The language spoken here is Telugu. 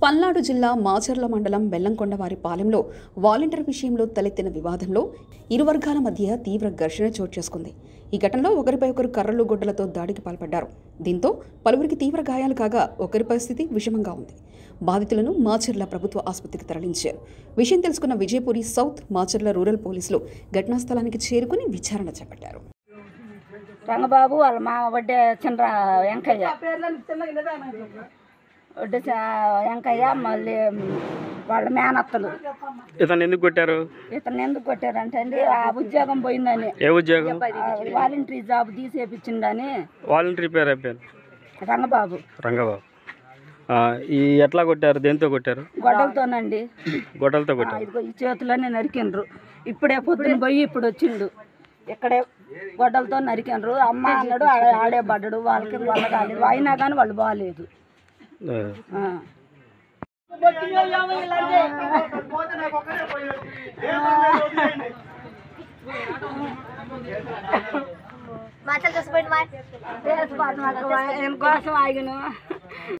పల్నాడు జిల్లా మాచర్ల మండలం బెల్లంకొండవారి పాలెంలో వాలంటీర్ విషయంలో తలెత్తిన వివాదంలో ఇరు వర్గాల మధ్య తీవ్ర ఘర్షణ చోటు చేసుకుంది ఈ ఘటనలో ఒకరిపై ఒకరు కర్రలు గొడ్డలతో దాడికి పాల్పడ్డారు దీంతో పలువురికి తీవ్ర గాయాలు కాగా ఒకరి పరిస్థితి విషమంగా ఉంది బాధితులను మాచర్ల ప్రభుత్వ ఆసుపత్రికి తరలించారు విషయం తెలుసుకున్న విజయపురి సౌత్ మాచర్ల రూరల్ పోలీసులు ఘటనా స్థలానికి చేరుకుని విచారణ చేపట్టారు రంగబాబు వాళ్ళ మామ వడ్డే చిన్న వెంకయ్య వడ్డే చ- వెంకయ్య మళ్ళీ వాళ్ళ మేనత్తలు ఇతను ఎందుకు కొట్టారు ఇతను ఎందుకు కొట్టారంటే అండి ఆ ఉద్యోగం పోయిందని ఏ ఉద్యోగం వాలంటరీ జాబ్ తీసేపించిందని వాలంటరీ పేరు అయిపోయారు రంగబాబు రంగబాబు ఆ, ఈ ఎట్లా కొట్టారు దేంతో కొట్టారు గొడవలతోనండి గొడ్డలతో ఆ, కొట్టారు ఇదిగో ఈ చేతిలోనే నరికిండ్రు ఇప్పుడే పొద్దున పోయి ఇప్పుడు వచ్చిండు ఇక్కడే గొడ్డలతో నరికిండ్రు అమ్మ అన్నాడు ఆడే ఆడే పడ్డాడు వాళ్ళకి వాళ్ళ కాలేదు అయినా కానీ వాళ్ళు బాగాలేదు ఆ. ఆ. దేశపాలన కోసం ఆగిన